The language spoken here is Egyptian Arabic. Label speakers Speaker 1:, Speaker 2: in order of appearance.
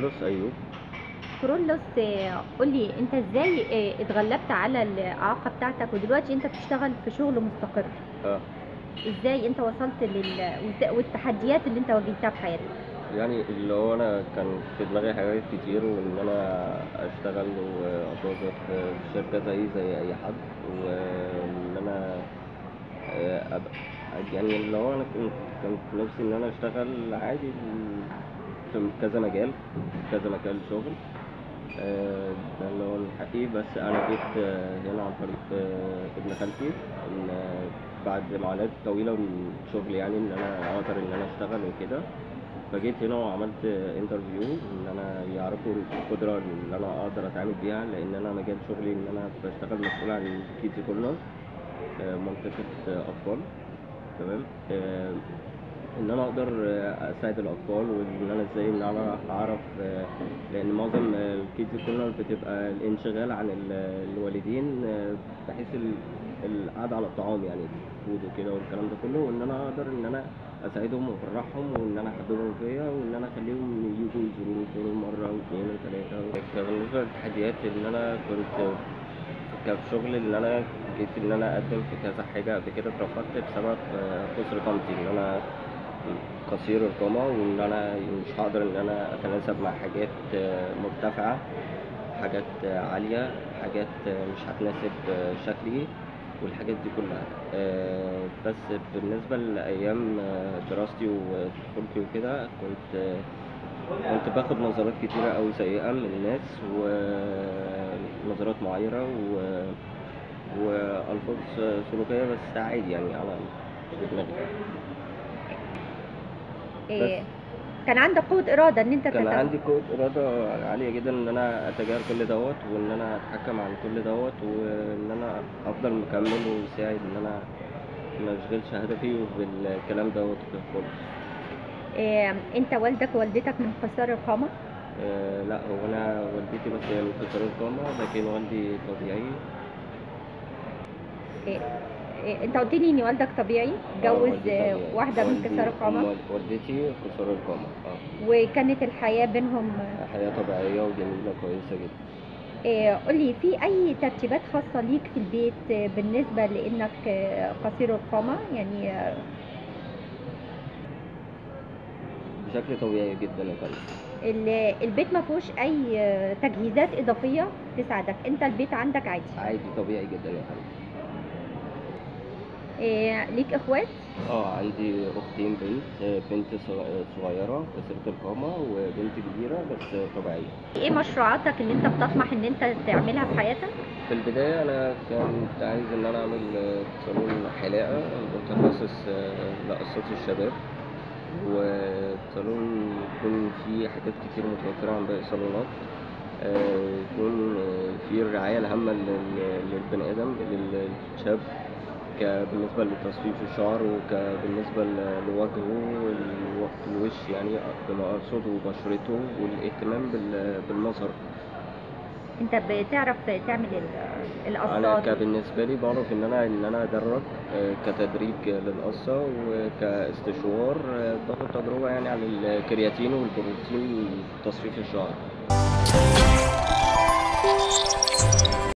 Speaker 1: كرولوس ايوب
Speaker 2: كرولوس آه، قولي انت ازاي آه، اتغلبت على الاعاقه بتاعتك ودلوقتي انت بتشتغل في شغل مستقر
Speaker 1: اه
Speaker 2: ازاي انت وصلت لل وإزاي- والتحديات اللي انت واجهتها في حياتك
Speaker 1: يعني اللي هو انا كان في دماغي حاجات كتير وان انا اشتغل واتوظف في شركه زي زي اي حد وان انا آه، ابقى يعني اللي هو انا كنت كنت نفسي ان انا اشتغل عادي في كذا مجال كذا مجال شغل آه، ده اللي هو الحقيقي بس انا جيت آه، هنا عن طريق آه، ابن خالتي ان آه، بعد معاناة طويلة من شغل يعني ان انا اقدر ان انا اشتغل وكده فجيت هنا وعملت انترفيو ان انا يعرفوا القدرة اللي انا اقدر اتعامل بيها لان انا مجال شغلي ان انا بشتغل مسؤول عن كيدز كورنر آه، منطقة آه، اطفال تمام آه، ان انا اقدر آه، اساعد الاطفال وان انا ازاي ان انا اعرف آه، لان معظم الكيدز كورنر بتبقى الانشغال عن ال- الوالدين آه، بحيث ال- القعده على الطعام يعني الفود وكده والكلام ده كله وان انا اقدر ان انا اساعدهم وافرحهم وان انا احببهم فيا وان انا اخليهم يجوا يزوروني يزوروني مره واثنين وثلاثه بالنسبه للتحديات ان انا كنت كان في شغل ان انا جيت ان انا اقدم في كذا حاجه قبل كده اترفضت بسبب آه، قصر قامتي ان انا قصير القامه وان انا مش هقدر ان انا اتناسب مع حاجات آه، مرتفعه حاجات آه، عاليه حاجات آه، مش هتناسب آه، شكلي والحاجات دي كلها آه، بس بالنسبه لايام آه، دراستي وطفولتي وكده كنت آه، كنت باخد نظرات كتيرة أوي سيئة من الناس ونظرات معايرة و... وألفاظ سلوكية بس عادي يعني على في دماغي
Speaker 2: آه، كان عندك قوه اراده ان انت
Speaker 1: كان
Speaker 2: تت-
Speaker 1: عندي قوة إرادة عالية جدا إن أنا أتجاهل كل دوت وإن أنا أتحكم عن كل دوت وإن أنا أفضل مكمل وساعد إن أنا ما أشغلش هدفي بالكلام دوت خالص
Speaker 2: آه، انت والدك ووالدتك من قصار القامه
Speaker 1: آه، لا هو أنا والدتي بس هي من قصر القامة لكن والدي طبيعي
Speaker 2: آه، آه، انت قلت لي ان والدك طبيعي
Speaker 1: آه،
Speaker 2: اتجوز
Speaker 1: والدي
Speaker 2: آه،
Speaker 1: طبيعي.
Speaker 2: واحده من
Speaker 1: والدي-
Speaker 2: قصار القامه
Speaker 1: أم- والدتي قصار القامة اه
Speaker 2: وكانت الحياه بينهم
Speaker 1: حياة طبيعية وجميلة كويسة جدا
Speaker 2: آه، قولي في اي ترتيبات خاصه ليك في البيت آه، بالنسبه لانك آه، قصير القامه يعني آه،
Speaker 1: بشكل طبيعي جدا يا فندم
Speaker 2: ال- البيت ما فيهوش اي آه، تجهيزات اضافيه تساعدك انت البيت عندك عادي
Speaker 1: عادي طبيعي جدا يا فندم
Speaker 2: آه، ليك اخوات
Speaker 1: اه عندي اختين بنت آه، بنت صغ- صغيرة قصيرة القامة وبنت كبيرة بس طبيعية
Speaker 2: ايه مشروعاتك اللي انت بتطمح ان انت تعملها في حياتك
Speaker 1: في البداية أنا كنت عايز إن أنا أعمل آه، صالون حلاقة متخصص آه، لقصات الشباب وصالون يكون فيه حاجات كتير متوفرة عن باقي الصالونات آه، يكون آه، فيه الرعاية الهامة لل- للبني آدم للشاب ك- بالنسبة لتصفيف الشعر وبالنسبة لوجهه والو- الوش يعني بما أقصد وبشرته والاهتمام بال- بالمظهر
Speaker 2: انت بتعرف تعمل ال-
Speaker 1: انا
Speaker 2: القصات
Speaker 1: كبالنسبه لي بعرف ان انا ان انا ادرب آه، كتدريب للقصه وكاستشوار آه، باخد تجربه يعني عن الكرياتين والبروتين تصفيف الشعر